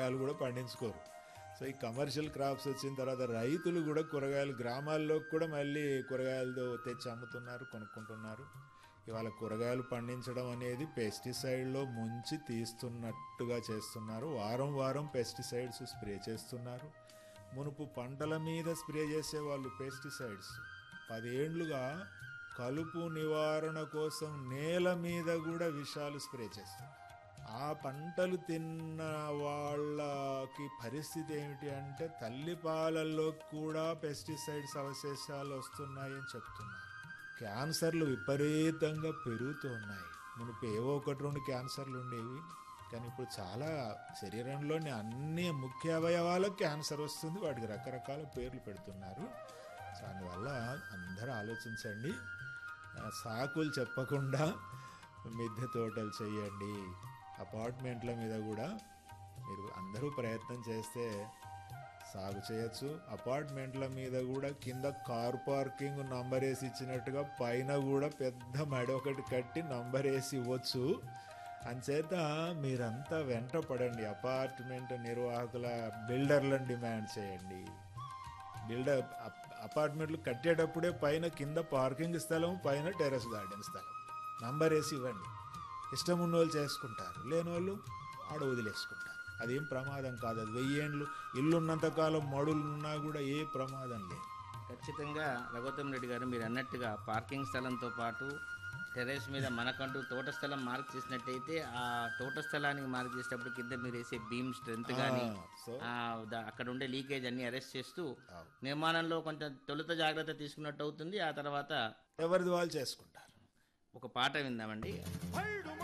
కూరగాయలు కూడా పండించుకోరు సో ఈ కమర్షియల్ క్రాప్స్ వచ్చిన తర్వాత రైతులు కూడా కూరగాయలు గ్రామాల్లో కూడా మళ్ళీ కూరగాయలు తెచ్చి అమ్ముతున్నారు కొనుక్కుంటున్నారు ఇవాళ కూరగాయలు పండించడం అనేది పెస్టిసైడ్లో ముంచి తీస్తున్నట్టుగా చేస్తున్నారు వారం వారం పెస్టిసైడ్స్ స్ప్రే చేస్తున్నారు మునుపు పంటల మీద స్ప్రే చేసే వాళ్ళు పెస్టిసైడ్స్ పదేండ్లుగా కలుపు నివారణ కోసం నేల మీద కూడా విషాలు స్ప్రే చేస్తారు ఆ పంటలు తిన్న వాళ్ళకి పరిస్థితి ఏమిటి అంటే తల్లి పాలల్లో కూడా పెస్టిసైడ్స్ అవశేషాలు వస్తున్నాయని చెప్తున్నారు క్యాన్సర్లు విపరీతంగా పెరుగుతూ ఉన్నాయి మునుపు ఏవో ఒకటి రెండు క్యాన్సర్లు ఉండేవి కానీ ఇప్పుడు చాలా శరీరంలోని అన్ని ముఖ్య అవయవాలకు క్యాన్సర్ వస్తుంది వాటికి రకరకాల పేర్లు పెడుతున్నారు దానివల్ల అందరూ ఆలోచించండి ఆ, సాకులు చెప్పకుండా మిద్దె తోటలు చేయండి అపార్ట్మెంట్ల మీద కూడా మీరు అందరూ ప్రయత్నం చేస్తే సాగు చేయొచ్చు అపార్ట్మెంట్ల మీద కూడా కింద కార్ పార్కింగ్ నంబర్ వేసి ఇచ్చినట్టుగా పైన కూడా పెద్ద మడి ఒకటి కట్టి నంబర్ వేసి ఇవ్వచ్చు అంచేత మీరంతా వెంట పడండి అపార్ట్మెంట్ నిర్వాహకుల బిల్డర్లను డిమాండ్ చేయండి బిల్డర్ అప్- అపార్ట్మెంట్లు కట్టేటప్పుడే పైన కింద పార్కింగ్ స్థలం పైన టెర్రస్ గార్డెన్ స్థలం నంబర్ వేసి ఇవ్వండి ఇష్టం ఉన్న వాళ్ళు చేసుకుంటారు లేని వాళ్ళు ఆడ వదిలేసుకుంటారు అదేం ప్రమాదం కాదు అది వెయ్యేండ్లు ఇల్లు ఉన్నంతకాలం మడులు ఉన్నా కూడా ఏ ప్రమాదం లేదు ఖచ్చితంగా రఘుత్తం రెడ్డి గారు మీరు అన్నట్టుగా పార్కింగ్ స్థలంతో పాటు టెర్రస్ మీద మనకంటూ తోట స్థలం మార్క్ చేసినట్టయితే ఆ తోట స్థలానికి మార్క్ చేసేటప్పుడు కింద మీరు వేసే బీమ్ స్ట్రెంత్ కానీ సో అక్కడ ఉండే లీకేజ్ అన్ని అరెస్ట్ చేస్తూ అవును. నిర్మాణంలో కొంచెం తొలుత జాగ్రత్త తీసుకున్నట్టు అవుతుంది ఆ తర్వాత ఎవరిది వాళ్ళు చేసుకుంటారు ఒక పాట విందామండి పళ్ళు